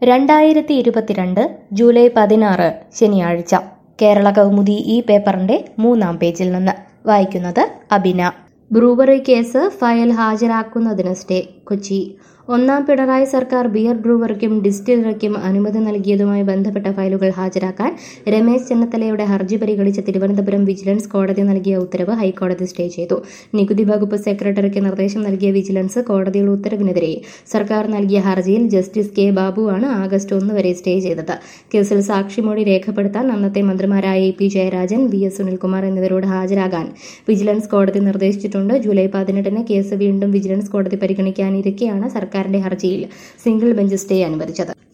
രണ്ടായിരത്തി ഇരുപത്തിരണ്ട് ജൂലൈ പതിനാറ് ശനിയാഴ്ച കേരള കൗമുദി ഈ പേപ്പറിന്റെ മൂന്നാം പേജിൽ നിന്ന് വായിക്കുന്നത് അബിന ബ്രൂവറി കേസ് ഫയൽ ഹാജരാക്കുന്നതിന് സ്റ്റേ കൊച്ചി ഒന്നാം പിണറായി സർക്കാർ ബിയർ ബ്രൂവറിക്കും ഡിസ്റ്റിലറിക്കും അനുമതി നൽകിയതുമായി ബന്ധപ്പെട്ട ഫയലുകൾ ഹാജരാക്കാൻ രമേശ് ചെന്നിത്തലയുടെ ഹർജി പരിഗണിച്ച തിരുവനന്തപുരം വിജിലൻസ് കോടതി നൽകിയ ഉത്തരവ് ഹൈക്കോടതി സ്റ്റേ ചെയ്തു നികുതി വകുപ്പ് സെക്രട്ടറിക്ക് നിർദ്ദേശം നൽകിയ വിജിലൻസ് കോടതിയുടെ ഉത്തരവിനെതിരെ സർക്കാർ നൽകിയ ഹർജിയിൽ ജസ്റ്റിസ് കെ ബാബുവാണ് ആഗസ്റ്റ് ഒന്ന് വരെ സ്റ്റേ ചെയ്തത് കേസിൽ സാക്ഷിമൊഴി രേഖപ്പെടുത്താൻ അന്നത്തെ മന്ത്രിമാരായ A P Jayarajan V S Sunilkumar എന്നിവരോട് ഹാജരാകാൻ വിജിലൻസ് കോടതി നിർദ്ദേശിച്ചിട്ടുണ്ട് ജൂലൈ പതിനെട്ടിന് കേസ് വീണ്ടും വിജിലൻസ് കോടതി പരിഗണിക്കാനിരിക്കെയാണ് സർക്കാരിന്റെ ഹർജിയിൽ സിംഗിൾ ബെഞ്ച് സ്റ്റേ അനുവദിച്ചത്